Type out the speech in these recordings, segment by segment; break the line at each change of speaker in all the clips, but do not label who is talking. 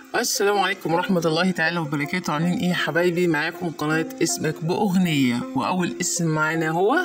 السلام عليكم ورحمة الله تعالى وبركاته عاملين ايه يا حبايبي معاكم قناة اسمك بأغنية وأول اسم معانا هو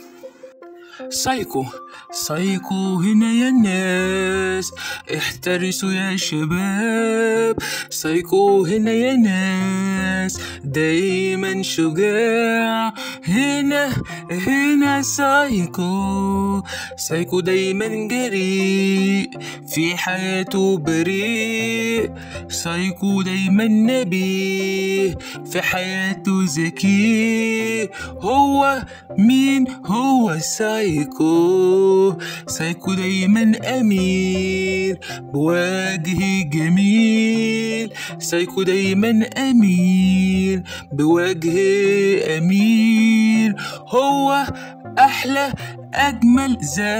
سايكو سايكو هنا يا ناس احترسوا يا شباب سايكو هنا يا ناس دايما شجاع هنا هنا سايكو سايكو دايما جريء في حياته بريء سايكو دايما نبيه في حياته ذكي هو مين هو سايكو سايكو دايما أمين بوجه جميل سايكو دايما أمين بوجه أمين هو أحلى أجمل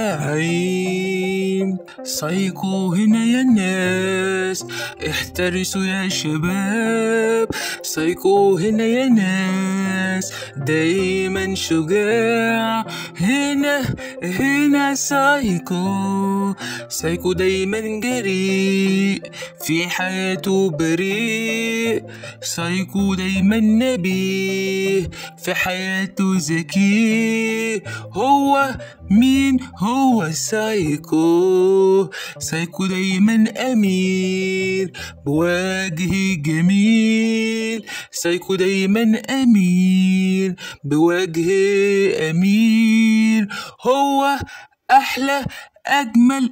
زعيم سايكو هنا يا ناس احترسوا يا شباب سايكو هنا يا ناس دايما شجاع هنا هنا سايكو سايكو دايما جريء في حياته بريء سايكو دايما نبيه في حياته ذكي هو مين هو سايكو سايكو دايما أمين بوجه جميل سايكو دايما أمين بوجه أمين هو أحلى أجمل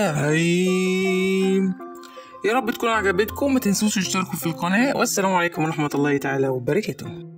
زعيم يا رب تكون عجبتكم ما تنسوش تشتركوا في القناة والسلام عليكم ورحمة الله تعالى وبركاته